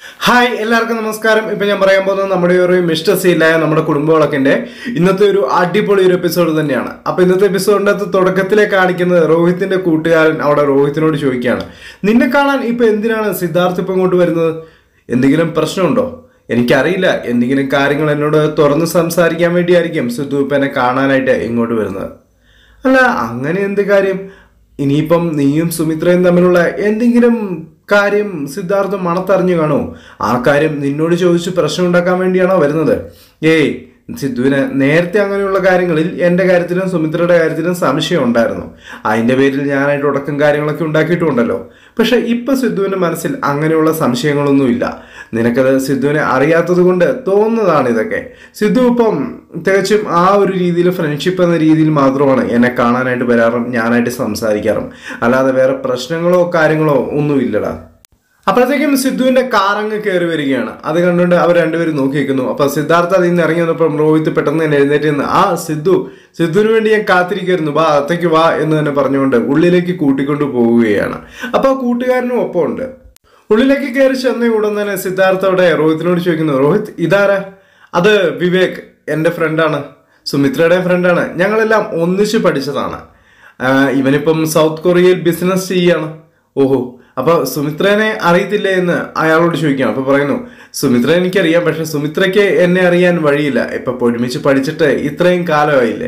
Hi എല്ലാവർക്കും നമസ്കാരം ഇപ്പൊ ഞാൻ പറയാൻ പോകുന്നത് നമ്മുടെ ഒരു മിസ്റ്റർ സീലായ നമ്മുടെ കുടുംബവിളക്കിന്റെ ഇന്നത്തെ ഒരു അടിപൊളി ഒരു എപ്പിസോഡ് തന്നെയാണ് അപ്പൊ ഇന്നത്തെ എപ്പിസോഡിന്റെ അകത്ത് തുടക്കത്തിലെ കാണിക്കുന്നത് രോഹിത്തിന്റെ കൂട്ടുകാരൻ അവിടെ രോഹിത്തിനോട് ചോദിക്കുകയാണ് നിന്നെ കാണാൻ ഇപ്പൊ എന്തിനാണ് സിദ്ധാർത്ഥ് ഇപ്പൊ ഇങ്ങോട്ട് വരുന്നത് എന്തെങ്കിലും പ്രശ്നമുണ്ടോ എനിക്കറിയില്ല എന്തെങ്കിലും കാര്യങ്ങൾ എന്നോട് തുറന്ന് സംസാരിക്കാൻ വേണ്ടിയായിരിക്കും സിദ്ധു ഇപ്പൊ എന്നെ കാണാനായിട്ട് ഇങ്ങോട്ട് വരുന്നത് അല്ല അങ്ങനെ എന്ത് കാര്യം ഇനിയിപ്പം നീയും സുമിത്രയും തമ്മിലുള്ള എന്തെങ്കിലും കാര്യം സിദ്ധാർത്ഥം മണത്തറിഞ്ഞു കാണോ ആ കാര്യം നിന്നോട് ചോദിച്ച് പ്രശ്നം ഉണ്ടാക്കാൻ വേണ്ടിയാണോ വരുന്നത് ഏയ് സിദ്ധുവിന് നേരത്തെ അങ്ങനെയുള്ള കാര്യങ്ങളിൽ എൻ്റെ കാര്യത്തിലും സുമിത്രയുടെ കാര്യത്തിലും സംശയം ഉണ്ടായിരുന്നു അതിൻ്റെ പേരിൽ ഞാനായിട്ട് ഉടക്കം കാര്യങ്ങളൊക്കെ ഉണ്ടാക്കിയിട്ടുണ്ടല്ലോ പക്ഷെ ഇപ്പൊ സിദ്ധുവിന്റെ മനസ്സിൽ അങ്ങനെയുള്ള സംശയങ്ങളൊന്നുമില്ല നിനക്കത് സിദ്ധുവിനെ അറിയാത്തത് കൊണ്ട് തോന്നുന്നതാണ് ഇതൊക്കെ സിദ്ധു ഇപ്പം തികച്ചും ആ ഒരു രീതിയിൽ ഫ്രണ്ട്ഷിപ്പ് എന്ന രീതിയിൽ മാത്രമാണ് എന്നെ കാണാനായിട്ട് വരാറും ഞാനായിട്ട് സംസാരിക്കാറും അല്ലാതെ വേറെ പ്രശ്നങ്ങളോ കാര്യങ്ങളോ ഒന്നുമില്ലടാ അപ്പോഴത്തേക്കും സിദ്ധുവിന്റെ കാർ അങ്ങ് കയറി വരികയാണ് അത് കണ്ടുകൊണ്ട് അവർ രണ്ടുപേരും നോക്കി നിൽക്കുന്നു അപ്പൊ സിദ്ധാർത്ഥ അതിൽ നിന്ന് ഇറങ്ങി വന്നപ്പോൾ രോഹിത് പെട്ടെന്ന് തന്നെ എഴുന്നേറ്റ് നിന്ന് ആ സിദ്ധു സിദ്ധുവിന് വേണ്ടി ഞാൻ കാത്തിരിക്കായിരുന്നു വാ അത്തേക്ക് വാ എന്ന് തന്നെ പറഞ്ഞുകൊണ്ട് ഉള്ളിലേക്ക് കൂട്ടിക്കൊണ്ട് പോവുകയാണ് അപ്പൊ ആ കൂട്ടുകാരനും ഒപ്പമുണ്ട് ഉള്ളിലേക്ക് കയറി ചെന്ന ഉടൻ തന്നെ സിദ്ധാർത്ഥ അവിടെ രോഹിത്തിനോട് ചോദിക്കുന്നു രോഹിത് ഇതാരാ അത് വിവേക് എൻ്റെ ഫ്രണ്ടാണ് സുമിത്രയുടെ ഫ്രണ്ടാണ് ഞങ്ങളെല്ലാം ഒന്നിച്ച് പഠിച്ചതാണ് ആ, ഇവനിപ്പം സൗത്ത് കൊറിയയിൽ ബിസിനസ് ചെയ്യാണ് ഓഹോ അപ്പൊ സുമിത്രനെ അറിയത്തില്ലേ എന്ന് അയാളോട് ചോദിക്കുകയാണ് അപ്പൊ പറയുന്നു സുമിത്ര എനിക്കറിയാം പക്ഷെ സുമിത്രയ്ക്ക് എന്നെ അറിയാൻ വഴിയില്ല ഇപ്പൊ ഒരുമിച്ച് പഠിച്ചിട്ട് ഇത്രയും കാലമായില്ലേ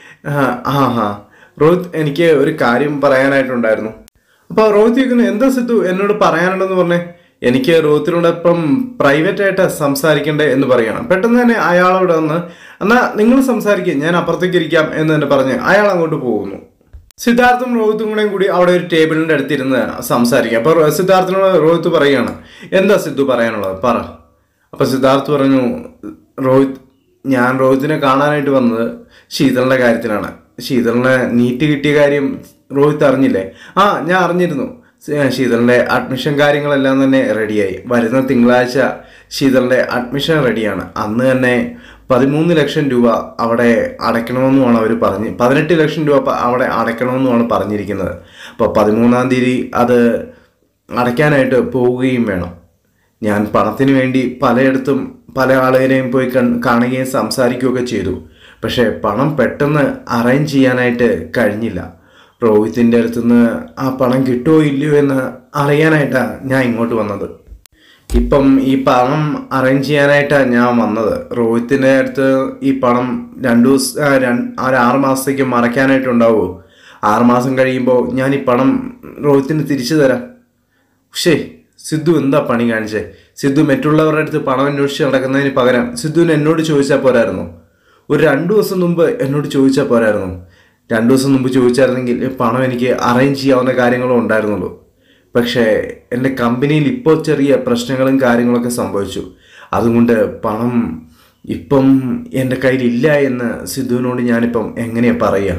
ആ ആ ഹാ രോഹിത് എനിക്ക് ഒരു കാര്യം പറയാനായിട്ടുണ്ടായിരുന്നു അപ്പൊ രോഹിത് ചോദിക്കുന്നു എന്താ സിദ്ധു എന്നോട് പറയാനുണ്ടെന്ന് പറഞ്ഞേ എനിക്ക് രോഹിത്തിനോടൊപ്പം പ്രൈവറ്റ് ആയിട്ട് സംസാരിക്കണ്ടേ എന്ന് പറയണം പെട്ടെന്ന് തന്നെ അയാളോട് വന്ന് എന്നാ നിങ്ങൾ സംസാരിക്കുക ഞാൻ അപ്പുറത്തേക്ക് ഇരിക്കാം എന്ന് തന്നെ പറഞ്ഞ് അയാൾ അങ്ങോട്ട് പോകുന്നു സിദ്ധാർത്ഥും രോഹിത്തും കൂടെയും കൂടി അവിടെ ഒരു ടേബിളിന്റെ അടുത്തിരുന്ന് സംസാരിക്കുക അപ്പൊ റോ- സിദ്ധാർത്ഥിനോട് രോഹിത്ത് പറയാണ് എന്താ സിദ്ധു പറയാനുള്ളത് പറ അപ്പൊ സിദ്ധാർത്ഥ് പറഞ്ഞു രോഹിത് ഞാൻ രോഹിത്തിനെ കാണാനായിട്ട് വന്നത് ശീതളിന്റെ കാര്യത്തിലാണ് ശീതളിന് നീറ്റ് കിട്ടിയ കാര്യം രോഹിത് അറിഞ്ഞില്ലേ ആ ഞാൻ അറിഞ്ഞിരുന്നു ശ- ശീതളിന്റെ അഡ്മിഷൻ കാര്യങ്ങളെല്ലാം തന്നെ റെഡിയായി വരുന്ന തിങ്കളാഴ്ച ശീതളിന്റെ അഡ്മിഷൻ റെഡിയാണ് അന്ന് തന്നെ പതിമൂന്ന് ലക്ഷം രൂപ അവിടെ അടയ്ക്കണമെന്നുമാണ് അവർ പറഞ്ഞ് പതിനെട്ട് ലക്ഷം രൂപ പ- അവിടെ അടയ്ക്കണമെന്നുമാണ് പറഞ്ഞിരിക്കുന്നത് അപ്പോൾ പതിമൂന്നാം തീയതി അത് അടയ്ക്കാനായിട്ട് പോവുകയും വേണം ഞാൻ പണത്തിന് വേണ്ടി പലയിടത്തും പല ആളുകളെയും പോയി കൺ കാണുകയും സംസാരിക്കുകയൊക്കെ ചെയ്തു പക്ഷേ പണം പെട്ടെന്ന് അറേഞ്ച് ചെയ്യാനായിട്ട് കഴിഞ്ഞില്ല രോഹിത്തിൻ്റെ അടുത്തുനിന്ന് ആ പണം കിട്ടുമോ ഇല്ലയോ എന്ന് അറിയാനായിട്ടാണ് ഞാൻ ഇങ്ങോട്ട് വന്നത് ഇപ്പം ഈ പണം അറേഞ്ച് ചെയ്യാനായിട്ടാണ് ഞാൻ വന്നത് രോഹിത്തിൻ്റെ അടുത്ത് ഈ പണം രണ്ടു ദിവസം ആ, രണ്ട് ആ ഒരു ആറ് മാസത്തേക്ക് മറയ്ക്കാനായിട്ടുണ്ടാവുമോ ആറ് മാസം കഴിയുമ്പോൾ ഞാൻ ഈ പണം രോഹിത്തിന് തിരിച്ചു തരാം പക്ഷേ സിദ്ധു എന്താ പണി കാണിച്ചേ സിദ്ധു മറ്റുള്ളവരുടെ അടുത്ത് പണം അന്വേഷിച്ച് നടക്കുന്നതിന് പകരം സിദ്ധുവിന് എന്നോട് ചോദിച്ചാൽ പോരായിരുന്നു ഒരു രണ്ടു ദിവസം മുമ്പ് എന്നോട് ചോദിച്ചാൽ പോരായിരുന്നു രണ്ടു ദിവസം മുമ്പ് ചോദിച്ചായിരുന്നെങ്കിൽ ഈ പണം എനിക്ക് അറേഞ്ച് ചെയ്യാവുന്ന കാര്യങ്ങളും ഉണ്ടായിരുന്നുള്ളൂ പക്ഷേ എൻ്റെ കമ്പനിയിൽ ഇപ്പോൾ ചെറിയ പ്രശ്നങ്ങളും കാര്യങ്ങളൊക്കെ സംഭവിച്ചു അതുകൊണ്ട് പണം ഇപ്പം എൻ്റെ കയ്യിലില്ല എന്ന് സിദ്ധുവിനോട് ഞാനിപ്പം എങ്ങനെയാ പറയുക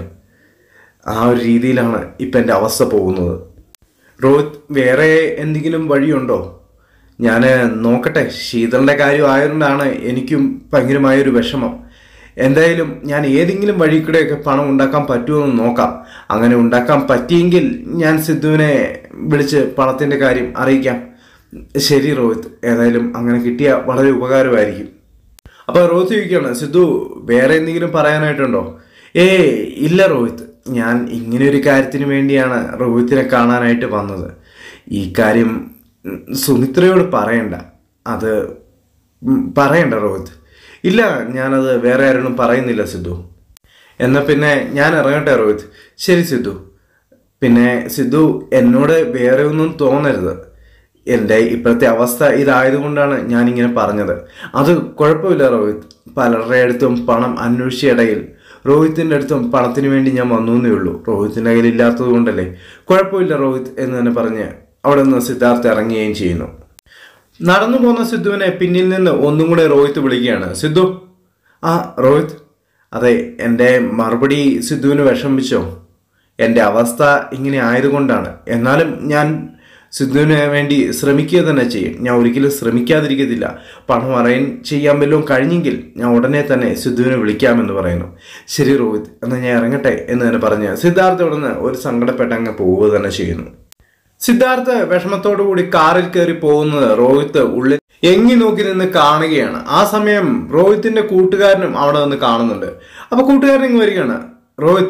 ആ ഒരു രീതിയിലാണ് ഇപ്പം എൻ്റെ അവസ്ഥ പോകുന്നത് രോഹിത് വേറെ എന്തെങ്കിലും വഴിയുണ്ടോ ഞാൻ നോക്കട്ടെ ശീതളിൻ്റെ കാര്യം ആയതുകൊണ്ടാണ് എനിക്കും ഭയങ്കരമായൊരു വിഷമം എന്തായാലും ഞാൻ ഏതെങ്കിലും വഴി കൂടെയൊക്കെ പണം ഉണ്ടാക്കാൻ പറ്റുമോ എന്ന് നോക്കാം അങ്ങനെ ഉണ്ടാക്കാൻ പറ്റിയെങ്കിൽ ഞാൻ സിദ്ധുവിനെ വിളിച്ച് പണത്തിൻ്റെ കാര്യം അറിയിക്കാം ശരി രോഹിത് ഏതായാലും അങ്ങനെ കിട്ടിയ വളരെ ഉപകാരമായിരിക്കും അപ്പൊ രോഹിത് ചോദിക്കുകയാണ് സിദ്ധു വേറെ എന്തെങ്കിലും പറയാനായിട്ടുണ്ടോ ഏ ഇല്ല രോഹിത് ഞാൻ ഇങ്ങനെ ഒരു കാര്യത്തിന് വേണ്ടിയാണ് രോഹിത്തിനെ കാണാനായിട്ട് വന്നത് ഈ കാര്യം ഉം, സുമിത്രയോട് പറയണ്ട അത് ഉം, പറയണ്ട രോഹിത് ഇല്ല ഞാനത് വേറെ ആരോടും പറയുന്നില്ല സിദ്ധു എന്നാ പിന്നെ ഞാൻ ഇറങ്ങട്ടെ രോഹിത് ശരി സിദ്ധു പിന്നെ സിദ്ധു എന്നോട് വേറെ ഒന്നും തോന്നരുത് എൻ്റെ ഇപ്പോഴത്തെ അവസ്ഥ ഇതായതുകൊണ്ടാണ് ഞാനിങ്ങനെ പറഞ്ഞത് അത് കുഴപ്പമില്ല രോഹിത് പലരുടെ അടുത്തും പണം അന്വേഷിച്ച ഇടയിൽ രോഹിത്തിൻ്റെ അടുത്തും പണത്തിന് വേണ്ടി ഞാൻ വന്നു എന്നേ ഉള്ളൂ രോഹിത്തിൻ്റെ കയ്യിൽ ഇല്ലാത്തത് കൊണ്ടല്ലേ കുഴപ്പമില്ല രോഹിത് എന്ന് തന്നെ പറഞ്ഞ് അവിടെ നിന്ന് സിദ്ധാർത്ഥ് ഇറങ്ങുകയും ചെയ്യുന്നു നടന്നു പോന്ന സിദ്ധുവിനെ പിന്നിൽ നിന്ന് ഒന്നും കൂടെ രോഹിത്ത് വിളിക്കുകയാണ് സിദ്ധു ആ രോഹിത് അതെ എൻ്റെ മറുപടി സിദ്ധുവിന് വിഷമിച്ചോ എൻ്റെ അവസ്ഥ ഇങ്ങനെ ആയതുകൊണ്ടാണ് എന്നാലും ഞാൻ സിദ്ധുവിന് വേണ്ടി ശ്രമിക്കുക തന്നെ ചെയ്യും ഞാൻ ഒരിക്കലും ശ്രമിക്കാതിരിക്കത്തില്ല പണം അറേഞ്ച് ചെയ്യാൻ വല്ലതും കഴിഞ്ഞെങ്കിൽ ഞാൻ ഉടനെ തന്നെ സിദ്ധുവിനെ വിളിക്കാമെന്ന് പറയുന്നു ശരി രോഹിത് എന്നാൽ ഞാൻ ഇറങ്ങട്ടെ എന്ന് തന്നെ പറഞ്ഞ് സിദ്ധാർത്ഥ ഉടനെ ഒരു സങ്കടപ്പെട്ട് അങ്ങ് പോവുക തന്നെ ചെയ്യുന്നു സിദ്ധാർത്ഥ് വിഷമത്തോടു കൂടി കാറിൽ കയറി പോകുന്നത് രോഹിത്ത് ഉള്ളിൽ എങ്ങി നോക്കി നിന്ന് കാണുകയാണ് ആ സമയം രോഹിത്തിന്റെ കൂട്ടുകാരനും അവിടെ നിന്ന് കാണുന്നുണ്ട് അപ്പൊ കൂട്ടുകാരൻ ഇങ്ങ് വരികയാണ് രോഹിത്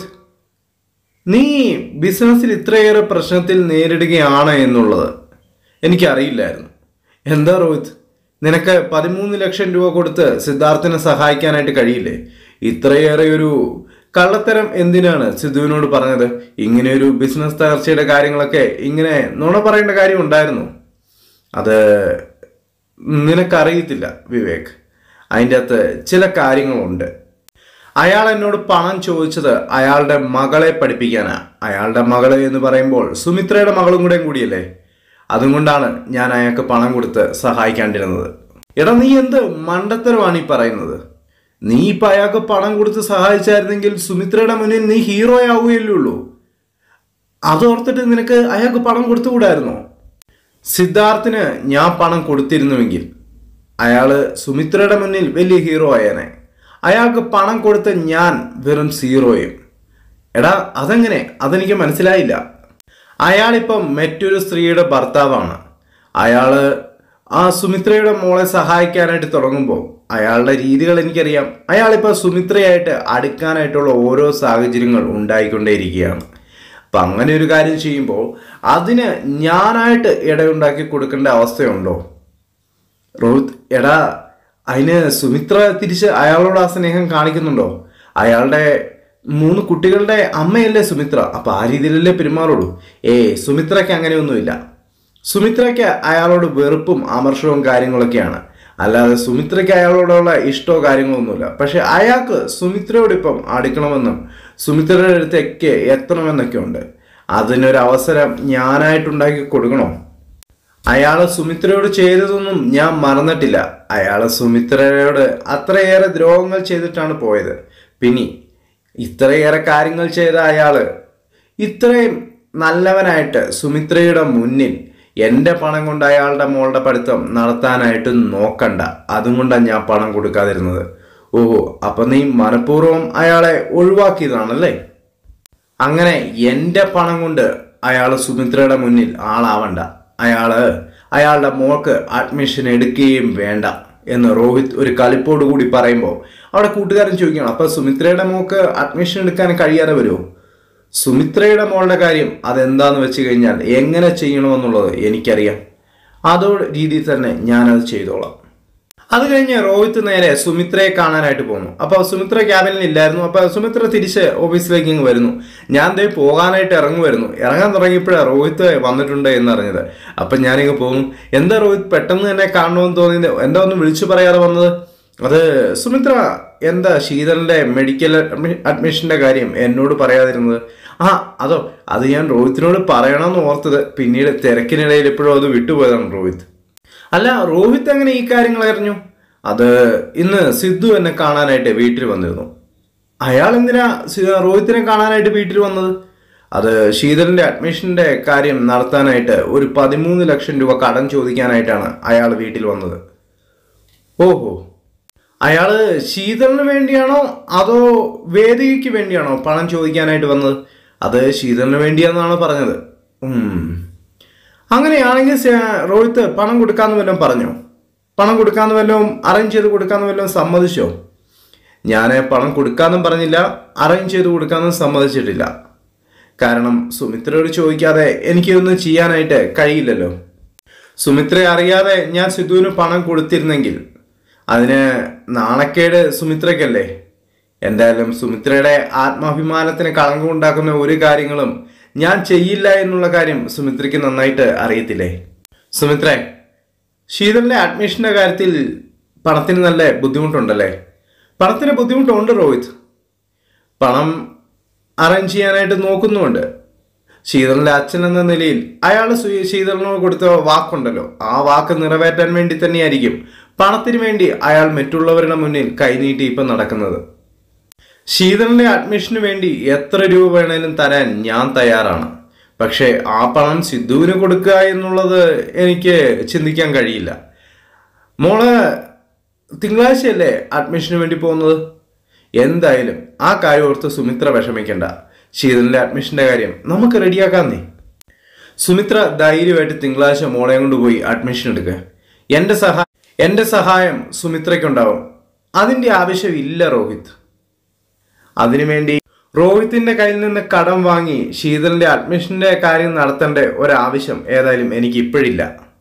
നീ ബിസിനസ്സിൽ ഇത്രയേറെ പ്രശ്നത്തിൽ നേരിടുകയാണ് എന്നുള്ളത് എനിക്കറിയില്ലായിരുന്നു എന്താ രോഹിത് നിനക്ക് പതിമൂന്ന് ലക്ഷം രൂപ കൊടുത്ത് സിദ്ധാർത്ഥിനെ സഹായിക്കാനായിട്ട് കഴിയില്ലേ ഇത്രയേറെ ഒരു കള്ളത്തരം എന്തിനാണ് സിദ്ധുവിനോട് പറഞ്ഞത് ഇങ്ങനെ ഒരു ബിസിനസ് തകർച്ചയുടെ കാര്യങ്ങളൊക്കെ ഇങ്ങനെ നുണ പറയേണ്ട കാര്യം ഉണ്ടായിരുന്നു അത് നിനക്കറിയത്തില്ല വിവേക് അതിൻ്റെ അകത്ത് ചില കാര്യങ്ങളുണ്ട് അയാൾ എന്നോട് പണം ചോദിച്ചത് അയാളുടെ മകളെ പഠിപ്പിക്കാനാ അയാളുടെ മകള് എന്ന് പറയുമ്പോൾ സുമിത്രയുടെ മകളും കൂടെയും കൂടിയല്ലേ അതുകൊണ്ടാണ് ഞാൻ അയാൾക്ക് പണം കൊടുത്ത് സഹായിക്കാണ്ടിരുന്നത് എടാ നീ എന്ത് മണ്ടത്തരമാണ് ഈ പറയുന്നത് നീ ഇപ്പൊ അയാൾക്ക് പണം കൊടുത്ത് സഹായിച്ചായിരുന്നെങ്കിൽ സുമിത്രയുടെ മുന്നിൽ നീ ഹീറോ ആവുകയല്ലേ ഉള്ളൂ അതോർത്തിട്ട് നിനക്ക് അയാൾക്ക് പണം കൊടുത്തുകൂടായിരുന്നോ സിദ്ധാർത്ഥിന് ഞാൻ പണം കൊടുത്തിരുന്നുവെങ്കിൽ അയാള് സുമിത്രയുടെ മുന്നിൽ വലിയ ഹീറോ ആയേനെ അയാൾക്ക് പണം കൊടുത്ത ഞാൻ വെറും സീറോയും എടാ അതെങ്ങനെ അതെനിക്ക് മനസ്സിലായില്ല അയാളിപ്പം മറ്റൊരു സ്ത്രീയുടെ ഭർത്താവാണ് അയാള് ആ സുമിത്രയുടെ മോളെ സഹായിക്കാനായിട്ട് തുടങ്ങുമ്പോൾ അയാളുടെ രീതികൾ എനിക്കറിയാം അയാളിപ്പോൾ സുമിത്രയായിട്ട് അടുക്കാനായിട്ടുള്ള ഓരോ സാഹചര്യങ്ങൾ ഉണ്ടായിക്കൊണ്ടേയിരിക്കുകയാണ് അപ്പം അങ്ങനെ ഒരു കാര്യം ചെയ്യുമ്പോൾ അതിന് ഞാനായിട്ട് ഇടയുണ്ടാക്കി കൊടുക്കേണ്ട അവസ്ഥയുണ്ടോ റോഹിത് എടാ അതിന് സുമിത്ര തിരിച്ച് അയാളോട് ആ സ്നേഹം കാണിക്കുന്നുണ്ടോ അയാളുടെ മൂന്ന് കുട്ടികളുടെ അമ്മയല്ലേ സുമിത്ര അപ്പൊ ആ രീതിയിലല്ലേ പെരുമാറുള്ളൂ ഏയ് സുമിത്രയ്ക്ക് അങ്ങനെയൊന്നുമില്ല സുമിത്രയ്ക്ക് അയാളോട് വെറുപ്പും അമർഷവും കാര്യങ്ങളൊക്കെയാണ് അല്ലാതെ സുമിത്രയ്ക്ക് അയാളോടുള്ള ഇഷ്ടമോ കാര്യങ്ങളൊന്നുമില്ല പക്ഷെ അയാൾക്ക് സുമിത്രയോട് ഇപ്പം അടുക്കണമെന്നും സുമിത്രയുടെ അടുത്തേക്ക് എത്തണമെന്നൊക്കെ ഉണ്ട് അതിനൊരു അവസരം ഞാനായിട്ടുണ്ടാക്കി കൊടുക്കണോ അയാള് സുമിത്രയോട് ചെയ്തതൊന്നും ഞാൻ മറന്നിട്ടില്ല അയാള് സുമിത്രയോട് അത്രയേറെ ദ്രോഹങ്ങൾ ചെയ്തിട്ടാണ് പോയത് പിന്നെ ഇത്രയേറെ കാര്യങ്ങൾ ചെയ്ത അയാള് ഇത്രയും നല്ലവനായിട്ട് സുമിത്രയുടെ മുന്നിൽ എൻ്റെ പണം കൊണ്ട് അയാളുടെ മോളുടെ പഠിത്തം നടത്താനായിട്ട് നോക്കണ്ട അതും കൊണ്ടാണ് ഞാൻ പണം കൊടുക്കാതിരുന്നത് ഓഹോ അപ്പൊ നീ മനഃപൂർവ്വം അയാളെ ഒഴിവാക്കിയതാണല്ലേ അങ്ങനെ എൻ്റെ പണം കൊണ്ട് അയാൾ സുമിത്രയുടെ മുന്നിൽ ആളാവണ്ട അയാള് അയാളുടെ മോൾക്ക് അഡ്മിഷൻ എടുക്കുകയും വേണ്ട എന്ന് രോഹിത് ഒരു കളിപ്പോട് കൂടി പറയുമ്പോൾ അവിടെ കൂട്ടുകാരൻ ചോദിക്കണം അപ്പൊ സുമിത്രയുടെ മോൾക്ക് അഡ്മിഷൻ എടുക്കാൻ കഴിയാതെ വരുമോ സുമിത്രയുടെ മോളുടെ കാര്യം അതെന്താന്ന് വെച്ച് കഴിഞ്ഞാൽ എങ്ങനെ ചെയ്യണമെന്നുള്ളത് എനിക്കറിയാം അതോ രീതിയിൽ തന്നെ ഞാനത് ചെയ്തോളാം അത് കഴിഞ്ഞ് രോഹിത് നേരെ സുമിത്രയെ കാണാനായിട്ട് പോകുന്നു അപ്പൊ സുമിത്ര ക്യാബിനിൽ ഇല്ലായിരുന്നു അപ്പൊ സുമിത്ര തിരിച്ച് ഓഫീസിലേക്ക് ഇങ്ങ് വരുന്നു ഞാൻ ദേ പോകാനായിട്ട് ഇറങ്ങുമായിരുന്നു ഇറങ്ങാൻ തുടങ്ങിയപ്പോഴാണ് രോഹിത് വന്നിട്ടുണ്ട് എന്നറിഞ്ഞത് അപ്പൊ ഞാനിങ്ങ് പോകുന്നു എന്താ രോഹിത് പെട്ടെന്ന് തന്നെ കാണണമെന്ന് തോന്നിയത് എന്താ ഒന്ന് വിളിച്ചു പറയാതെ വന്നത് അത് സുമിത്ര എന്താ ശീതളിന്റെ മെഡിക്കൽ അഡ്മി- അഡ്മിഷന്റെ കാര്യം എന്നോട് പറയാതിരുന്നത് ആ അതോ അത് ഞാൻ രോഹിത്തിനോട് പറയണമെന്ന് ഓർത്തത് പിന്നീട് തിരക്കിനിടയിൽ എപ്പോഴും അത് വിട്ടുപോയതാണ് രോഹിത് അല്ല രോഹിത് എങ്ങനെ ഈ കാര്യങ്ങൾ അറിഞ്ഞു അത് ഇന്ന് സിദ്ധു എന്നെ കാണാനായിട്ട് വീട്ടിൽ വന്നിരുന്നു അയാൾ എന്തിനാ സി- രോഹിത്തിനെ കാണാനായിട്ട് വീട്ടിൽ വന്നത് അത് ശീതളിന്റെ അഡ്മിഷന്റെ കാര്യം നടത്താനായിട്ട് ഒരു പതിമൂന്ന് ലക്ഷം രൂപ കടം ചോദിക്കാനായിട്ടാണ് അയാൾ വീട്ടിൽ വന്നത് ഓഹോ അയാള് ശീതളിന് വേണ്ടിയാണോ അതോ വേദികയ്ക്ക് വേണ്ടിയാണോ പണം ചോദിക്കാനായിട്ട് വന്നത് അത് ശീതളിന് വേണ്ടിയാണെന്നാണ് പറഞ്ഞത് ഉം. അങ്ങനെയാണെങ്കിൽ സ- രോഹിത്ത് പണം കൊടുക്കാന്ന് വല്ലതും പറഞ്ഞോ പണം കൊടുക്കാന്ന് വല്ലതും അറേഞ്ച് ചെയ്ത് കൊടുക്കാന്ന് വല്ലതും സമ്മതിച്ചോ ഞാൻ പണം കൊടുക്കാന്നും പറഞ്ഞില്ല അറേഞ്ച് ചെയ്ത് കൊടുക്കാന്നും സമ്മതിച്ചിട്ടില്ല കാരണം സുമിത്രയോട് ചോദിക്കാതെ എനിക്കൊന്നും ചെയ്യാനായിട്ട് കഴിയില്ലല്ലോ സുമിത്രയെ അറിയാതെ ഞാൻ സിദ്ധുവിന് പണം കൊടുത്തിരുന്നെങ്കിൽ അതിന് നാണക്കേട് സുമിത്രയ്ക്കല്ലേ എന്തായാലും സുമിത്രയുടെ ആത്മാഭിമാനത്തിന് കളങ്കം ഉണ്ടാക്കുന്ന ഒരു കാര്യങ്ങളും ഞാൻ ചെയ്യില്ല എന്നുള്ള കാര്യം സുമിത്രയ്ക്ക് നന്നായിട്ട് അറിയത്തില്ലേ സുമിത്രേ ശീതളിന്റെ അഡ്മിഷന്റെ കാര്യത്തിൽ പണത്തിന് നല്ല ബുദ്ധിമുട്ടുണ്ടല്ലേ പണത്തിന് ബുദ്ധിമുട്ടുണ്ട് രോഹിത് പണം അറേഞ്ച് ചെയ്യാനായിട്ട് നോക്കുന്നുമുണ്ട് ശീതളിന്റെ അച്ഛൻ എന്ന നിലയിൽ അയാൾ ശീതളിനോട് കൊടുത്ത വാക്കുണ്ടല്ലോ ആ വാക്ക് നിറവേറ്റാൻ വേണ്ടി തന്നെയായിരിക്കും പണത്തിന് വേണ്ടി അയാൾ മറ്റുള്ളവരുടെ മുന്നിൽ കൈനീട്ടി ഇപ്പം നടക്കുന്നത് ശീതളിന്റെ അഡ്മിഷന് വേണ്ടി എത്ര രൂപ വേണേലും തരാൻ ഞാൻ തയ്യാറാണ് പക്ഷേ ആ പണം സിദ്ധുവിന് കൊടുക്കുക എന്നുള്ളത് എനിക്ക് ചിന്തിക്കാൻ കഴിയില്ല മോള് തിങ്കളാഴ്ചയല്ലേ അഡ്മിഷന് വേണ്ടി പോകുന്നത് എന്തായാലും ആ കാര്യം ഓർത്ത് സുമിത്ര വിഷമിക്കണ്ട ശീതളിന്റെ അഡ്മിഷന്റെ കാര്യം നമുക്ക് റെഡിയാക്കാം നീ സുമിത്ര ധൈര്യമായിട്ട് തിങ്കളാഴ്ച മോളെ കൊണ്ട് പോയി അഡ്മിഷൻ എടുക്കുക എന്റെ സഹായം എൻ്റെ സഹായം സുമിത്രയ്ക്കുണ്ടാവും അതിൻ്റെ ആവശ്യമില്ല രോഹിത് അതിനുവേണ്ടി രോഹിത്തിന്റെ കയ്യിൽ നിന്ന് കടം വാങ്ങി ശീതളിന്റെ അഡ്മിഷന്റെ കാര്യം നടത്തേണ്ട ഒരാവശ്യം ഏതായാലും എനിക്ക് ഇപ്പോഴില്ല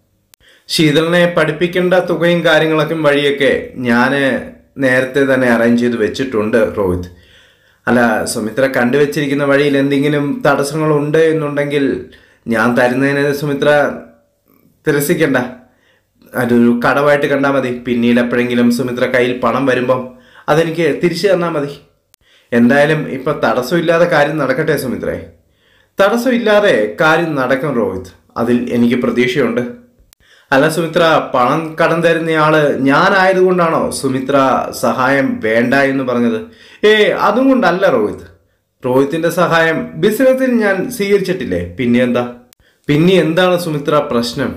ശീതളിനെ പഠിപ്പിക്കേണ്ട തുകയും കാര്യങ്ങളൊക്കെ വഴിയൊക്കെ ഞാൻ നേരത്തെ തന്നെ അറേഞ്ച് ചെയ്ത് വെച്ചിട്ടുണ്ട് രോഹിത് അല്ല സുമിത്ര കണ്ടുവച്ചിരിക്കുന്ന വഴിയിൽ എന്തെങ്കിലും തടസ്സങ്ങളുണ്ട് എന്നുണ്ടെങ്കിൽ ഞാൻ തരുന്നതിന് സുമിത്ര തിരസിക്കണ്ട അതൊരു കടമായിട്ട് കണ്ടാൽ മതി പിന്നീട് എപ്പോഴെങ്കിലും സുമിത്ര കയ്യിൽ പണം വരുമ്പം അതെനിക്ക് തിരിച്ചു തന്നാൽ മതി എന്തായാലും ഇപ്പൊ തടസ്സമില്ലാതെ കാര്യം നടക്കട്ടെ സുമിത്രേ തടസ്സമില്ലാതെ കാര്യം നടക്കും രോഹിത് അതിൽ എനിക്ക് പ്രതീക്ഷയുണ്ട് അല്ല സുമിത്ര പണം കടം തരുന്നയാള് ഞാനായതുകൊണ്ടാണോ സുമിത്ര സഹായം വേണ്ട എന്ന് പറഞ്ഞത് ഏ അതും കൊണ്ടല്ല രോഹിത് രോഹിത്തിന്റെ സഹായം ബിസിനസ്സിൽ ഞാൻ സ്വീകരിച്ചിട്ടില്ലേ പിന്നെ എന്താ പിന്നെ എന്താണ് സുമിത്ര പ്രശ്നം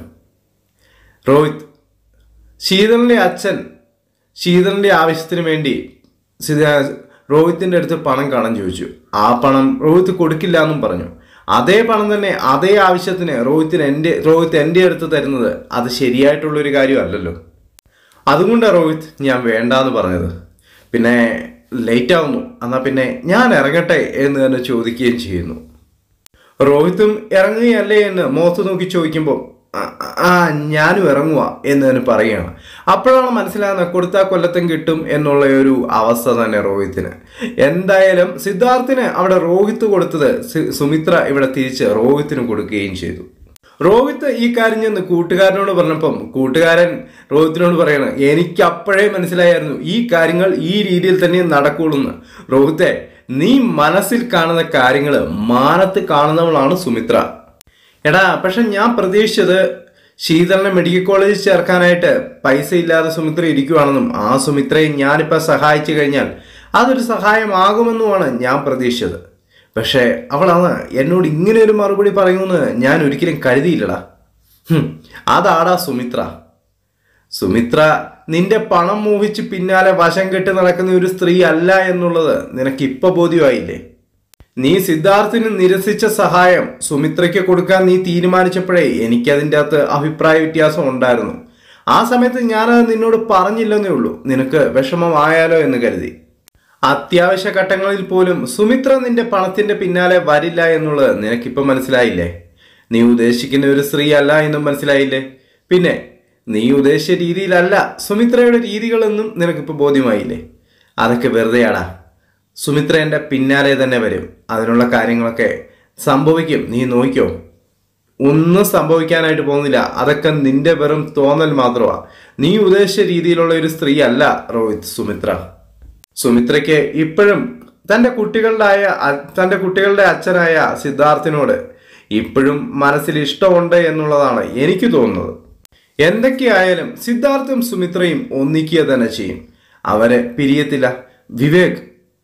രോഹിത് ശീതളിന്റെ അച്ഛൻ ശീതളിന്റെ ആവശ്യത്തിന് വേണ്ടി സിത- രോഹിത്തിന്റെ അടുത്ത് പണം കടം ചോദിച്ചു ആ പണം രോഹിത് കൊടുക്കില്ല എന്നും പറഞ്ഞു അതേ പണം തന്നെ അതേ ആവശ്യത്തിന് രോഹിത്തിന് എൻ്റെ രോഹിത് എൻ്റെ അടുത്ത് തരുന്നത് അത് ശരിയായിട്ടുള്ള ഒരു കാര്യമല്ലല്ലോ അതുകൊണ്ടാണ് രോഹിത് ഞാൻ വേണ്ടാന്ന് പറഞ്ഞത് പിന്നെ ലേറ്റ് ആവുന്നു എന്നാൽ പിന്നെ ഞാൻ ഇറങ്ങട്ടെ എന്ന് തന്നെ ചോദിക്കുകയും ചെയ്യുന്നു രോഹിത്തും ഇറങ്ങുകയല്ലേ എന്ന് മുഖത്ത് നോക്കി ചോദിക്കുമ്പോൾ "ആ- ആ ഞാനും ഇറങ്ങുക എന്ന് തന്നെ പറയുകയാണ് അപ്പോഴാണ് മനസ്സിലാകുന്നത് കൊടുത്താൽ കൊല്ലത്തും കിട്ടും എന്നുള്ള ഒരു അവസ്ഥ തന്നെ രോഹിത്തിന് എന്തായാലും സിദ്ധാർത്ഥിന് അവിടെ രോഹിത്ത് കൊടുത്തത് സി- സുമിത്ര ഇവിടെ തിരിച്ച് രോഹിത്തിന് കൊടുക്കുകയും ചെയ്തു രോഹിത്ത് ഈ കാര്യം ചെന്ന് കൂട്ടുകാരനോട് പറഞ്ഞപ്പം കൂട്ടുകാരൻ രോഹിത്തിനോട് പറയണം എനിക്ക് അപ്പോഴേ മനസ്സിലായിരുന്നു ഈ കാര്യങ്ങൾ ഈ രീതിയിൽ തന്നെ നടക്കുള്ളൂ എന്ന് രോഹിത്തെ നീ മനസ്സിൽ കാണുന്ന കാര്യങ്ങൾ മാനത്ത് കാണുന്നവളാണ് സുമിത്ര എടാ പക്ഷെ ഞാൻ പ്രതീക്ഷിച്ചത് ശീതളിനെ മെഡിക്കൽ കോളേജിൽ ചേർക്കാനായിട്ട് പൈസ ഇല്ലാതെ സുമിത്ര ഇരിക്കുവാണെന്നും ആ സുമിത്രയെ ഞാനിപ്പോൾ സഹായിച്ചു കഴിഞ്ഞാൽ അതൊരു സഹായമാകുമെന്നുമാണ് ഞാൻ പ്രതീക്ഷിച്ചത് പക്ഷേ അവളാണ് എന്നോട് ഇങ്ങനെ ഒരു മറുപടി പറയുമെന്ന് ഞാൻ ഒരിക്കലും കരുതിയില്ലടാ ഹും, അതാടാ സുമിത്ര സുമിത്ര നിന്റെ പണം മോഹിച്ച് പിന്നാലെ വശം കെട്ടി നടക്കുന്ന ഒരു സ്ത്രീ അല്ല എന്നുള്ളത് നിനക്ക് ഇപ്പൊ ബോധ്യമായില്ലേ നീ സിദ്ധാർത്ഥിന് നിരസിച്ച സഹായം സുമിത്രയ്ക്ക് കൊടുക്കാൻ നീ തീരുമാനിച്ചപ്പോഴേ എനിക്കതിൻ്റെ അകത്ത് അഭിപ്രായ വ്യത്യാസം ഉണ്ടായിരുന്നു ആ സമയത്ത് ഞാനത് നിന്നോട് പറഞ്ഞില്ലെന്നേ ഉള്ളൂ നിനക്ക് വിഷമമായാലോ എന്ന് കരുതി അത്യാവശ്യ ഘട്ടങ്ങളിൽ പോലും സുമിത്ര നിന്റെ പണത്തിന്റെ പിന്നാലെ വരില്ല എന്നുള്ളത് നിനക്കിപ്പോൾ മനസ്സിലായില്ലേ നീ ഉദ്ദേശിക്കുന്ന ഒരു സ്ത്രീ അല്ല എന്നും മനസ്സിലായില്ലേ പിന്നെ നീ ഉദ്ദേശിച്ച രീതിയിലല്ല സുമിത്രയുടെ രീതികളെന്നും നിനക്കിപ്പോൾ ബോധ്യമായില്ലേ അതൊക്കെ വെറുതെയാടാ സുമിത്ര എൻ്റെ പിന്നാലെ തന്നെ വരും അതിനുള്ള കാര്യങ്ങളൊക്കെ സംഭവിക്കും നീ നോക്കിയോ ഒന്നും സംഭവിക്കാനായിട്ട് പോകുന്നില്ല അതൊക്കെ നിന്റെ വെറും തോന്നൽ മാത്രമാ നീ ഉദ്ദേശിച്ച രീതിയിലുള്ള ഒരു സ്ത്രീ അല്ല രോഹിത് സുമിത്ര സുമിത്രയ്ക്ക് ഇപ്പോഴും തൻ്റെ കുട്ടികളുടെ ആയ അ- തൻ്റെ കുട്ടികളുടെ അച്ഛനായ സിദ്ധാർത്ഥിനോട് ഇപ്പോഴും മനസ്സിൽ ഇഷ്ടമുണ്ട് എന്നുള്ളതാണ് എനിക്ക് തോന്നുന്നത് എന്തൊക്കെയായാലും സിദ്ധാർത്ഥും സുമിത്രയും ഒന്നിക്കുക തന്നെ ചെയ്യും അവരെ പിരിയത്തില്ല വിവേക്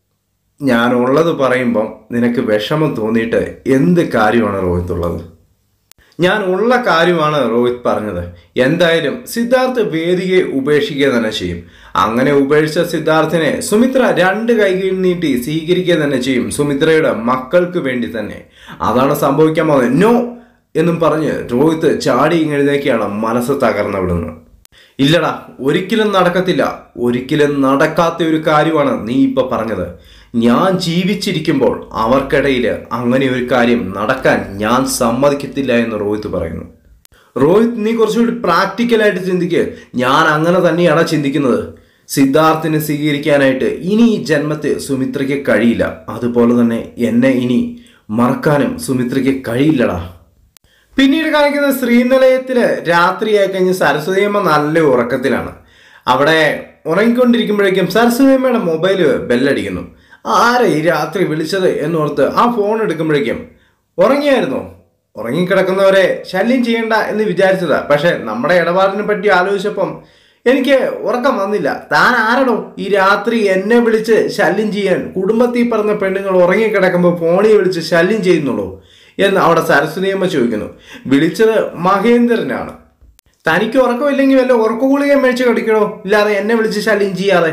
ഞാൻ ഉള്ളത് പറയുമ്പം നിനക്ക് വിഷമം തോന്നിയിട്ട് എന്ത് കാര്യമാണ് രോഹിത് ഉള്ളത് ഞാൻ ഉള്ള കാര്യമാണ് രോഹിത് പറഞ്ഞത് എന്തായാലും സിദ്ധാർത്ഥ് വേദികയെ ഉപേക്ഷിക്കുക തന്നെ ചെയ്യും അങ്ങനെ ഉപേക്ഷിച്ച സിദ്ധാർത്ഥിനെ സുമിത്ര രണ്ട് കൈകൾ നീട്ടി സ്വീകരിക്കുക തന്നെ ചെയ്യും സുമിത്രയുടെ മക്കൾക്ക് വേണ്ടി തന്നെ അതാണ് സംഭവിക്കാൻ പോകുന്നത് നോ എന്നും പറഞ്ഞ് രോഹിത് ചാടി എഴുന്നേക്കാണ് മനസ്സ് തകർന്നു വിടുന്നത് ഇല്ലടാ ഒരിക്കലും നടക്കത്തില്ല ഒരിക്കലും നടക്കാത്ത ഒരു കാര്യമാണ് നീ ഇപ്പൊ പറഞ്ഞത് ഞാൻ ജീവിച്ചിരിക്കുമ്പോൾ അവർക്കിടയിൽ അങ്ങനെ ഒരു കാര്യം നടക്കാൻ ഞാൻ സമ്മതിക്കത്തില്ല എന്ന് രോഹിത് പറയുന്നു രോഹിത് നീ കുറച്ചുകൂടി പ്രാക്ടിക്കലായിട്ട് ചിന്തിക്ക് ഞാൻ അങ്ങനെ തന്നെയാണ് ചിന്തിക്കുന്നത് സിദ്ധാർത്ഥിനെ സ്വീകരിക്കാനായിട്ട് ഇനി ഈ ജന്മത്തിൽ സുമിത്രയ്ക്ക് കഴിയില്ല അതുപോലെ തന്നെ എന്നെ ഇനി മറക്കാനും സുമിത്രയ്ക്ക് കഴിയില്ലടാ പിന്നീട് കാണിക്കുന്ന ശ്രീനിലയത്തില് രാത്രിയായി കഴിഞ്ഞ് സരസ്വതിയമ്മ നല്ല ഉറക്കത്തിലാണ് അവിടെ ഉറങ്ങിക്കൊണ്ടിരിക്കുമ്പോഴേക്കും സരസ്വതിയമ്മയുടെ മൊബൈല് ബെല്ലടിക്കുന്നു ആരെ ഈ രാത്രി വിളിച്ചത് എന്നോർത്ത് ആ ഫോൺ എടുക്കുമ്പോഴേക്കും ഉറങ്ങിയായിരുന്നോ ഉറങ്ങിക്കിടക്കുന്നവരെ ശല്യം ചെയ്യണ്ട എന്ന് വിചാരിച്ചതാ പക്ഷെ നമ്മുടെ ഇടപാടിനെ പറ്റി ആലോചിച്ചപ്പം എനിക്ക് ഉറക്കം വന്നില്ല താൻ ആരടോ ഈ രാത്രി എന്നെ വിളിച്ച് ശല്യം ചെയ്യാൻ കുടുംബത്തിൽ പറഞ്ഞ പെണ്ണുങ്ങൾ ഉറങ്ങിക്കിടക്കുമ്പോൾ ഫോണിൽ വിളിച്ച് ശല്യം ചെയ്യുന്നുള്ളൂ എന്ന് അവിടെ സരസ്വതിയമ്മ ചോദിക്കുന്നു വിളിച്ചത് മഹേന്ദ്രനാണ് തനിക്ക് ഉറക്കമില്ലെങ്കിൽ വല്ല ഉറക്കഗുളിക മേടിച്ച് കടിക്കണോ ഇല്ലാതെ എന്നെ വിളിച്ച് ശല്യം ചെയ്യാതെ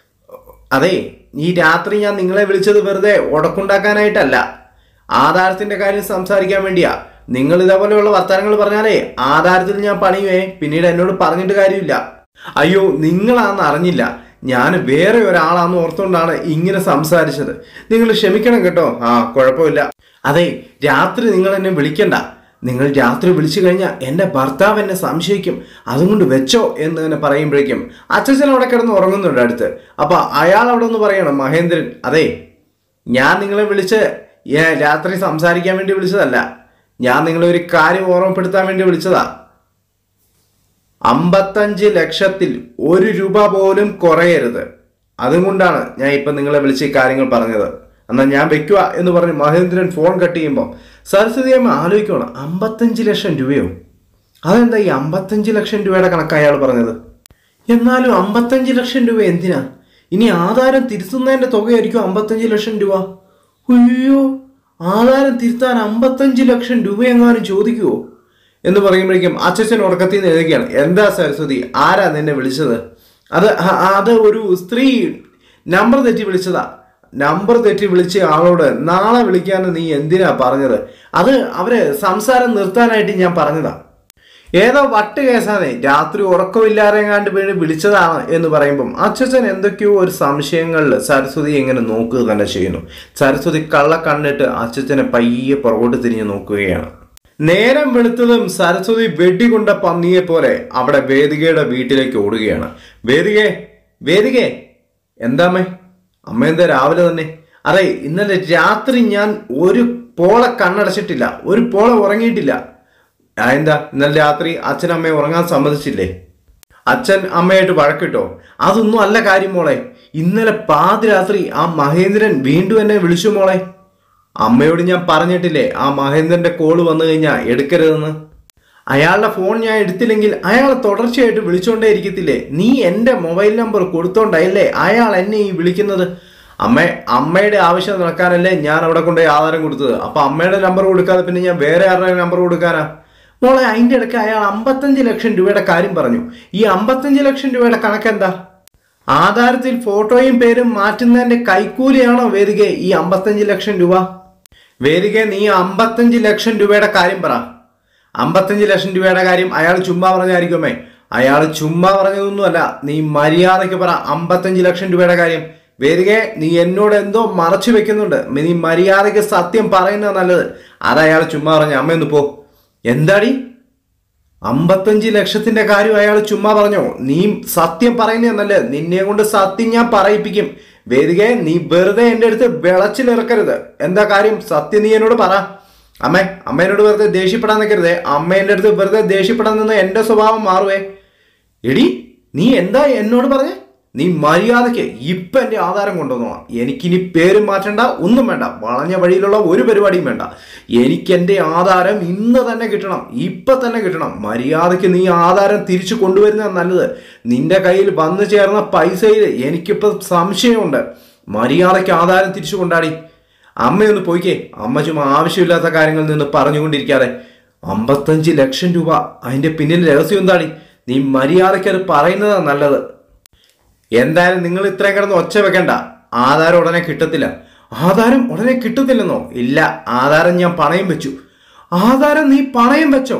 അതെ ഈ രാത്രി ഞാൻ നിങ്ങളെ വിളിച്ചത് വെറുതെ ഉടക്കുണ്ടാക്കാനായിട്ടല്ല ആധാരത്തിന്റെ കാര്യം സംസാരിക്കാൻ വേണ്ടിയാ നിങ്ങൾ ഇതേപോലെയുള്ള വർത്തമാനങ്ങൾ പറഞ്ഞാലേ ആധാരത്തിൽ ഞാൻ പണിയുവേ പിന്നീട് എന്നോട് പറഞ്ഞിട്ട് കാര്യമില്ല അയ്യോ നിങ്ങളാന്ന് അറിഞ്ഞില്ല ഞാൻ വേറെ ഒരാളാന്ന് ഓർത്തുകൊണ്ടാണ് ഇങ്ങനെ സംസാരിച്ചത് നിങ്ങൾ ക്ഷമിക്കണം കേട്ടോ ആ കുഴപ്പമില്ല അതെ രാത്രി നിങ്ങൾ എന്നെ വിളിക്കണ്ട നിങ്ങൾ രാത്രി വിളിച്ചു കഴിഞ്ഞാൽ എൻ്റെ ഭർത്താവ് എന്നെ സംശയിക്കും അതുകൊണ്ട് വെച്ചോ എന്ന് തന്നെ പറയുമ്പോഴേക്കും അച്ഛൻ അവിടെ കിടന്ന് ഉറങ്ങുന്നുണ്ട് അടുത്ത് അപ്പൊ അയാൾ അവിടെ ഒന്ന് പറയണം മഹേന്ദ്രൻ അതെ ഞാൻ നിങ്ങളെ വിളിച്ച് ഏ, രാത്രി സംസാരിക്കാൻ വേണ്ടി വിളിച്ചതല്ല ഞാൻ നിങ്ങളെ ഒരു കാര്യം ഓർമ്മപ്പെടുത്താൻ വേണ്ടി വിളിച്ചതാ അമ്പത്തഞ്ച് ലക്ഷത്തിൽ ഒരു രൂപ പോലും കുറയരുത് അതുകൊണ്ടാണ് ഞാൻ ഇപ്പം നിങ്ങളെ വിളിച്ച് ഈ കാര്യങ്ങൾ പറഞ്ഞത് എന്നാൽ ഞാൻ വെക്കുക എന്ന് പറഞ്ഞ് മഹേന്ദ്രൻ ഫോൺ കട്ട് ചെയ്യുമ്പോൾ സരസ്വതി അമ്മ ആലോചിക്കണം അമ്പത്തഞ്ച് ലക്ഷം രൂപയോ അതെന്താ ഈ അമ്പത്തഞ്ച് ലക്ഷം രൂപയുടെ കണക്ക് അയാൾ പറഞ്ഞത് എന്നാലും അമ്പത്തഞ്ച് ലക്ഷം രൂപ എന്തിനാ ഇനി ആധാരം തിരുത്തുന്നതിന്റെ തുകയായിരിക്കും അമ്പത്തഞ്ച് ലക്ഷം രൂപ അയ്യോ ആധാരം തിരുത്താൻ അമ്പത്തഞ്ച് ലക്ഷം രൂപ എങ്ങാനും ചോദിക്കുവോ എന്ന് പറയുമ്പോഴേക്കും അച്ഛൻ ഉറക്കത്തിൽ നിന്ന് എഴുതുകയാണ് എന്താ സരസ്വതി ആരാ നിന്നെ വിളിച്ചത് അത് അ- അത് ഒരു സ്ത്രീ നമ്പർ തെറ്റി വിളിച്ചതാ നമ്പർ തെറ്റി വിളിച്ച ആളോട് നാളെ വിളിക്കാന്ന് നീ എന്തിനാ പറഞ്ഞത് അത് അവര് സംസാരം നിർത്താനായിട്ട് ഞാൻ പറഞ്ഞതാ ഏതോ വട്ട് കേസാണേ രാത്രി ഉറക്കമില്ലാതെങ്ങാണ്ട് വീണ് വിളിച്ചതാണ് എന്ന് പറയുമ്പം അച്ഛൻ എന്തൊക്കെയോ ഒരു സംശയങ്ങളിൽ സരസ്വതി എങ്ങനെ നോക്കുക തന്നെ ചെയ്യുന്നു സരസ്വതി കള്ള കണ്ണിട്ട് അച്ഛനെ പയ്യെ പുറകോട്ട് തിരിഞ്ഞു നോക്കുകയാണ് നേരം വെളുത്തതും സരസ്വതി വെടികൊണ്ട പന്നിയെ പോലെ അവിടെ വേദികയുടെ വീട്ടിലേക്ക് ഓടുകയാണ് വേദികേ വേദികേ എന്താമ്മേ അമ്മ എന്താ രാവിലെ തന്നെ അതെ ഇന്നലെ രാത്രി ഞാൻ ഒരു പോള കണ്ണടച്ചിട്ടില്ല ഒരു പോള ഉറങ്ങിയിട്ടില്ല ആ, എന്താ ഇന്നലെ രാത്രി അച്ഛൻ അമ്മയെ ഉറങ്ങാൻ സമ്മതിച്ചില്ലേ അച്ഛൻ അമ്മയായിട്ട് വഴക്കിട്ടോ അതൊന്നും അല്ല കാര്യം മോളെ ഇന്നലെ പാതിരാത്രി ആ മഹേന്ദ്രൻ വീണ്ടും എന്നെ വിളിച്ചു മോളെ അമ്മയോട് ഞാൻ പറഞ്ഞിട്ടില്ലേ ആ മഹേന്ദ്രന്റെ കോള് വന്നു കഴിഞ്ഞാൽ എടുക്കരുതെന്ന് അയാളുടെ ഫോൺ ഞാൻ എടുത്തില്ലെങ്കിൽ അയാൾ തുടർച്ചയായിട്ട് വിളിച്ചോണ്ടേ ഇരിക്കത്തില്ലേ നീ എൻ്റെ മൊബൈൽ നമ്പർ കൊടുത്തോണ്ടല്ലേ അയാൾ എന്നെ ഈ വിളിക്കുന്നത് അമ്മ അമ്മയുടെ ആവശ്യം നടക്കാനല്ലേ ഞാൻ അവിടെ കൊണ്ടുപോയി ആധാരം കൊടുത്തത് അപ്പൊ അമ്മയുടെ നമ്പർ കൊടുക്കാതെ പിന്നെ ഞാൻ വേറെ ആരുടെ നമ്പർ കൊടുക്കാനാ മോളെ അതിന്റെ ഇടയ്ക്ക് അയാൾ അമ്പത്തഞ്ച് ലക്ഷം രൂപയുടെ കാര്യം പറഞ്ഞു ഈ അമ്പത്തഞ്ച് ലക്ഷം രൂപയുടെ കണക്കെന്താ ആധാരത്തിൽ ഫോട്ടോയും പേരും മാറ്റുന്നതിന്റെ കൈക്കൂലിയാണോ വേദിക ഈ അമ്പത്തഞ്ച് ലക്ഷം രൂപ വേദിക നീ അമ്പത്തഞ്ച് ലക്ഷം രൂപയുടെ കാര്യം പറ അമ്പത്തഞ്ച് ലക്ഷം രൂപയുടെ കാര്യം അയാൾ ചുമ്മാ പറഞ്ഞായിരിക്കുമേ അയാൾ ചുമ്മാ പറഞ്ഞതൊന്നുമല്ല നീ മര്യാദയ്ക്ക് പറ അമ്പത്തഞ്ച് ലക്ഷം രൂപയുടെ കാര്യം വേദികെ നീ എന്നോട് എന്തോ മറച്ചു വെക്കുന്നുണ്ട് നീ മര്യാദയ്ക്ക് സത്യം പറയുന്നത് നല്ലത് അത് അയാൾ ചുമ്മാ പറഞ്ഞ അമ്മയൊന്ന് പോ എന്താടി അമ്പത്തഞ്ച് ലക്ഷത്തിന്റെ കാര്യം അയാൾ ചുമ്മാ പറഞ്ഞോ നീ സത്യം പറയുന്നതല്ലേ നിന്നെ കൊണ്ട് സത്യം ഞാൻ പറയിപ്പിക്കും വേദികെ നീ വെറുതെ എൻ്റെ അടുത്ത് വിളച്ചിലിറക്കരുത് എന്താ കാര്യം സത്യം നീ എന്നോട് പറ അമ്മ അമ്മേനോട് വെറുതെ ദേഷ്യപ്പെടാൻ നിൽക്കരുതേ അമ്മേൻ്റെ അടുത്ത് വെറുതെ ദേഷ്യപ്പെടാൻ നിന്ന് എൻ്റെ സ്വഭാവം മാറുവേ എടി നീ എന്താ എന്നോട് പറഞ്ഞേ നീ മര്യാദയ്ക്ക് ഇപ്പൊ എന്റെ ആധാരം കൊണ്ടുവന്നോളാം എനിക്കിനി പേരും മാറ്റണ്ട ഒന്നും വേണ്ട വളഞ്ഞ വഴിയിലുള്ള ഒരു പരിപാടിയും വേണ്ട എനിക്ക് എന്റെ ആധാരം ഇന്ന് തന്നെ കിട്ടണം ഇപ്പൊ തന്നെ കിട്ടണം മര്യാദയ്ക്ക് നീ ആധാരം തിരിച്ചു കൊണ്ടുവരുന്നത് നല്ലത് നിന്റെ കയ്യിൽ വന്നു ചേർന്ന പൈസയിൽ എനിക്കിപ്പോ സംശയമുണ്ട് മര്യാദയ്ക്ക് ആധാരം തിരിച്ചു കൊണ്ടാടി അമ്മയൊന്ന് പോയിക്കേ അമ്മ ചുമ്മാ ആവശ്യമില്ലാത്ത കാര്യങ്ങളിൽ നിന്ന് പറഞ്ഞുകൊണ്ടിരിക്കാതെ അമ്പത്തഞ്ച് ലക്ഷം രൂപ അതിന്റെ പിന്നിൽ രഹസ്യം എന്താടി നീ മര്യാദയ്ക്ക് അത് പറയുന്നതാണ് നല്ലത് എന്തായാലും നിങ്ങൾ ഇത്രയും കിടന്ന് ഒച്ച വെക്കണ്ട ആധാരം ഉടനെ കിട്ടത്തില്ല ആധാരം ഉടനെ കിട്ടത്തില്ലെന്നോ ഇല്ല ആധാരം ഞാൻ പണയം വെച്ചു ആധാരം നീ പണയം വെച്ചോ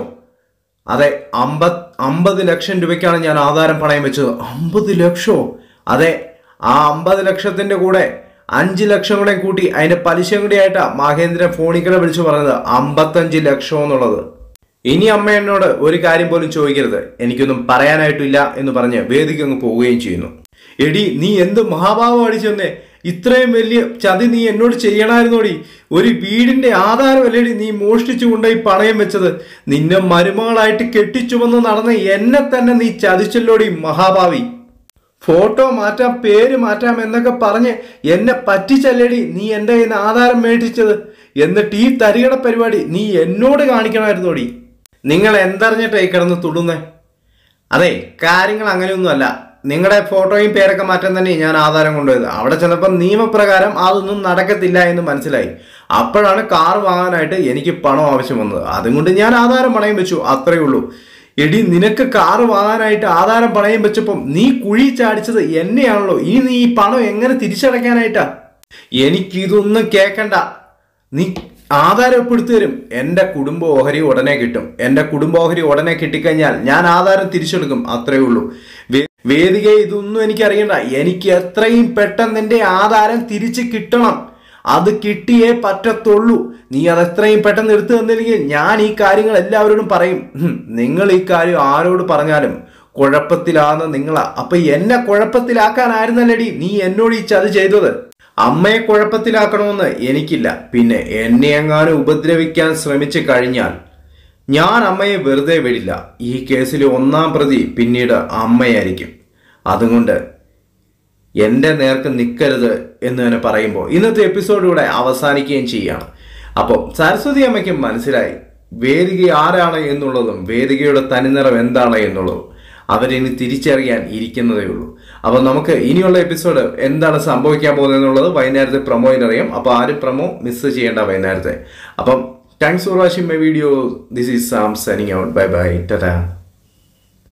അതെ അമ്പത് അമ്പത് ലക്ഷം രൂപയ്ക്കാണ് ഞാൻ ആധാരം പണയം വെച്ചത് അമ്പത് ലക്ഷോ അതെ ആ അമ്പത് ലക്ഷത്തിന്റെ കൂടെ അഞ്ച് ലക്ഷം കൂടെ കൂട്ടി അതിന്റെ പലിശ കൂടി ആയിട്ടാ മഹേന്ദ്രൻ ഫോണിക്കടെ വിളിച്ചു പറഞ്ഞത് അമ്പത്തഞ്ച് ലക്ഷം എന്നുള്ളത് ഇനി അമ്മ എന്നോട് ഒരു കാര്യം പോലും ചോദിക്കരുത് എനിക്കൊന്നും പറയാനായിട്ടില്ല എന്ന് പറഞ്ഞ് വേദിക്ക് അങ്ങ് പോവുകയും ചെയ്യുന്നു എടി നീ എന്ത് മഹാഭാവം അടിച്ചെന്നേ ഇത്രയും വലിയ ചതി നീ എന്നോട് ചെയ്യണമായിരുന്നോടി ഒരു വീടിന്റെ ആധാരമല്ലേടി നീ മോഷ്ടിച്ചു കൊണ്ടുപോയി പണയം വെച്ചത് നിന്നെ മരുമകളായിട്ട് കെട്ടിച്ചുമന്ന് നടന്ന എന്നെ തന്നെ നീ ചതിച്ചല്ലോടി മഹാഭാവി ഫോട്ടോ മാറ്റാം പേര് മാറ്റാം എന്നൊക്കെ പറഞ്ഞ് എന്നെ പറ്റിച്ചല്ലേടി നീ എൻ്റെ കയ്യിൽ നിന്ന് ആധാരം മേടിച്ചത് എന്നിട്ട് ഈ തരികട പരിപാടി നീ എന്നോട് കാണിക്കണമായിരുന്നോടി നിങ്ങൾ എന്തറിഞ്ഞിട്ടായി കിടന്ന് തുടുന്നേ അതെ കാര്യങ്ങൾ അങ്ങനെയൊന്നുമല്ല നിങ്ങളുടെ ഫോട്ടോയും പേരൊക്കെ മാറ്റാൻ തന്നെ ഞാൻ ആധാരം കൊണ്ടുപോയത് അവിടെ ചെന്നപ്പോൾ നിയമപ്രകാരം അതൊന്നും നടക്കത്തില്ല എന്ന് മനസ്സിലായി അപ്പോഴാണ് കാർ വാങ്ങാനായിട്ട് എനിക്ക് പണം ആവശ്യം വന്നത് അതുകൊണ്ട് ഞാൻ ആധാരം പണയം വെച്ചു അത്രയേ ഉള്ളൂ എടി നിനക്ക് കാറ് വാങ്ങാനായിട്ട് ആധാരം പണയം വെച്ചപ്പം നീ കുഴി ചാടിച്ചത് എന്നെയാണല്ലോ ഇനി നീ ഈ പണം എങ്ങനെ തിരിച്ചടയ്ക്കാനായിട്ടാ എനിക്കിതൊന്നും കേക്കണ്ട നീ ആധാരം ഒപ്പിടുത്തു തരും എൻ്റെ കുടുംബ ഓഹരി ഉടനെ കിട്ടും എൻ്റെ കുടുംബ ഓഹരി ഉടനെ കിട്ടിക്കഴിഞ്ഞാൽ ഞാൻ ആധാരം തിരിച്ചെടുക്കും അത്രയേ ഉള്ളൂ വേ- വേദിക ഇതൊന്നും എനിക്കറിയണ്ട എനിക്ക് എത്രയും പെട്ടെന്ന് എൻ്റെ ആധാരം തിരിച്ച് കിട്ടണം അത് കിട്ടിയേ പറ്റത്തുള്ളൂ നീ അത് എത്രയും പെട്ടെന്ന് എടുത്തു തന്നില്ലെങ്കിൽ ഞാൻ ഈ കാര്യങ്ങൾ എല്ലാവരോടും പറയും ഹും, നിങ്ങൾ ഈ കാര്യം ആരോട് പറഞ്ഞാലും കുഴപ്പത്തിലാന്ന് നിങ്ങളാ അപ്പൊ എന്നെ കുഴപ്പത്തിലാക്കാനായിരുന്നല്ലടി നീ എന്നോട് ഈ ചതി ചെയ്തത് അമ്മയെ കുഴപ്പത്തിലാക്കണമെന്ന് എനിക്കില്ല പിന്നെ എന്നെ എങ്ങാനും ഉപദ്രവിക്കാൻ ശ്രമിച്ചു കഴിഞ്ഞാൽ ഞാൻ അമ്മയെ വെറുതെ വിടില്ല ഈ കേസിലെ ഒന്നാം പ്രതി പിന്നീട് അമ്മയായിരിക്കും അതുകൊണ്ട് എൻ്റെ നേർക്ക് നിൽക്കരുത് എന്ന് തന്നെ പറയുമ്പോൾ ഇന്നത്തെ എപ്പിസോഡ് ഇവിടെ അവസാനിക്കുകയും ചെയ്യുകയാണ് അപ്പോൾ സരസ്വതി അമ്മയ്ക്ക് മനസ്സിലായി വേദിക ആരാണ് എന്നുള്ളതും വേദികയുടെ തനിനിറം എന്താണ് എന്നുള്ളതും അവരിനി തിരിച്ചറിയാൻ ഇരിക്കുന്നതേ ഉള്ളൂ അപ്പോൾ നമുക്ക് ഇനിയുള്ള എപ്പിസോഡ് എന്താണ് സംഭവിക്കാൻ പോകുന്നത് എന്നുള്ളത് വൈകുന്നേരത്തെ പ്രൊമോയിൽ അറിയാം അപ്പോൾ ആരും പ്രൊമോ മിസ് ചെയ്യേണ്ട വൈകുന്നേരത്തെ അപ്പം thanks for watching my video this is Sam signing out bye bye ടാ